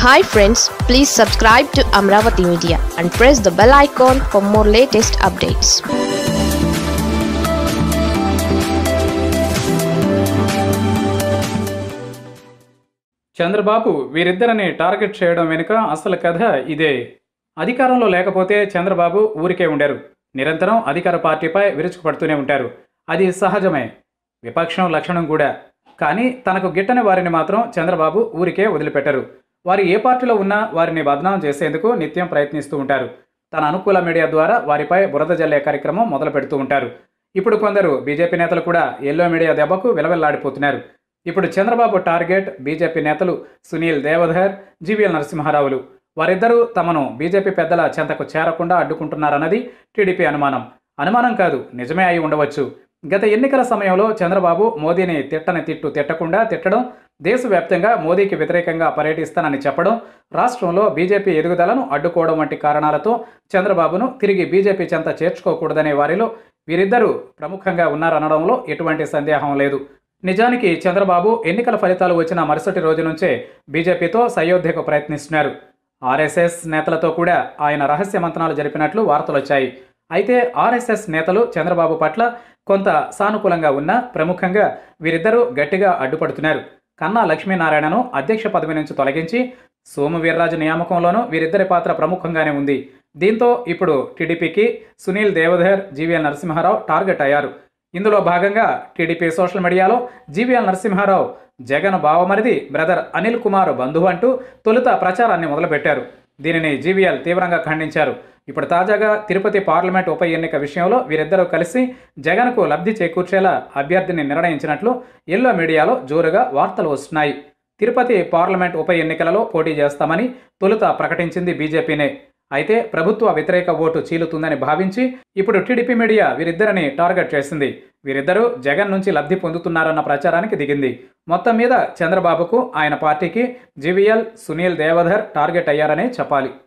hi friends please subscribe to Amaravati media and press the bell icon for more latest updates Chandrababu వీరిద్దరిని target చేయడం వెనుక అసలు కథ ఇదే అధికారంలో లేకపోతే చంద్రబాబు ఊరికే ఉండరు నిరంతరం అధికార పార్టీపై విరుచుకుపడుతూనే ఉంటారు అది సహజమే విపక్షం లక్షణం కూడా కానీ తనకు గిట్టని వారిని మాత్రం చంద్రబాబు ఊరికే వదిలిపెట్టరు వారు ఏ పార్టీలో ఉన్నా వారిని బదనాం చేసేందుకు నిత్యం ప్రయత్నిస్తూ ఉంటారు తన అనుకూల మీడియా ద్వారా వారిపై బురద జల్లే కార్యక్రమం మొదలు పెడుతూ ఉంటారు ఇప్పుడు కొందరు బీజేపీ నేతలు కూడా ఎల్లో మీడియా దెబ్బకు విలవెల్లాడిపోతున్నారు ఇప్పుడు చంద్రబాబు టార్గెట్ బీజేపీ నేతలు సునీల్ దేవధర్ జీవీఎల్ నరసింహారావులు వారిద్దరూ తమను బీజేపీ పెద్దల చెంతకు చేరకుండా అడ్డుకుంటున్నారన్నది టీడీపీ అనుమానం అనుమానం కాదు నిజమే అయి ఉండవచ్చు గత ఎన్నికల సమయంలో చంద్రబాబు మోదీని తిట్టని తిట్టు తిట్టకుండా తిట్టడం దేశవ్యాప్తంగా మోదీకి వ్యతిరేకంగా పర్యటిస్తానని చెప్పడం రాష్ట్రంలో బీజేపీ ఎదుగుదలను అడ్డుకోవడం వంటి కారణాలతో చంద్రబాబును తిరిగి బీజేపీ చెంత చేర్చుకోకూడదనే వారిలో వీరిద్దరూ ప్రముఖంగా ఉన్నారనడంలో ఎటువంటి సందేహం లేదు నిజానికి చంద్రబాబు ఎన్నికల ఫలితాలు వచ్చిన మరుసటి రోజు నుంచే బీజేపీతో సయోధ్యకు ప్రయత్నిస్తున్నారు ఆర్ఎస్ఎస్ నేతలతో కూడా ఆయన రహస్య మంత్రాలు జరిపినట్లు వార్తలు వచ్చాయి అయితే ఆర్ఎస్ఎస్ నేతలు చంద్రబాబు పట్ల కొంత సానుకూలంగా ఉన్నా ప్రముఖంగా వీరిద్దరూ గట్టిగా అడ్డుపడుతున్నారు కన్నా లక్ష్మీనారాయణను అధ్యక్ష పదవి నుంచి తొలగించి సోము వీర్రాజు నియామకంలోనూ వీరిద్దరి పాత్ర ప్రముఖంగానే ఉంది దీంతో ఇప్పుడు టీడీపీకి సునీల్ దేవధర్ జీవీఎల్ నరసింహారావు టార్గెట్ అయ్యారు ఇందులో భాగంగా టీడీపీ సోషల్ మీడియాలో జీవీఎల్ నరసింహారావు జగన్ బావమరిది బ్రదర్ అనిల్ కుమార్ బంధువు అంటూ తొలుత ప్రచారాన్ని మొదలుపెట్టారు దీనిని జీవీఎల్ తీవ్రంగా ఖండించారు ఇప్పుడు తాజాగా తిరుపతి పార్లమెంట్ ఉప ఎన్నిక విషయంలో వీరిద్దరూ కలిసి జగన్కు లబ్ధి చేకూర్చేలా అభ్యర్థిని నిర్ణయించినట్లు ఎల్లో మీడియాలో జోరుగా వార్తలు వస్తున్నాయి తిరుపతి పార్లమెంట్ ఉప ఎన్నికలలో పోటీ చేస్తామని తొలుత ప్రకటించింది బీజేపీనే అయితే ప్రభుత్వ వ్యతిరేక ఓటు చీలుతుందని భావించి ఇప్పుడు టీడీపీ మీడియా వీరిద్దరిని టార్గెట్ చేసింది వీరిద్దరూ జగన్ నుంచి లబ్ధి పొందుతున్నారన్న ప్రచారానికి దిగింది మొత్తం మీద చంద్రబాబుకు ఆయన పార్టీకి జీవీఎల్ సునీల్ దేవధర్ టార్గెట్ అయ్యారనే చెప్పాలి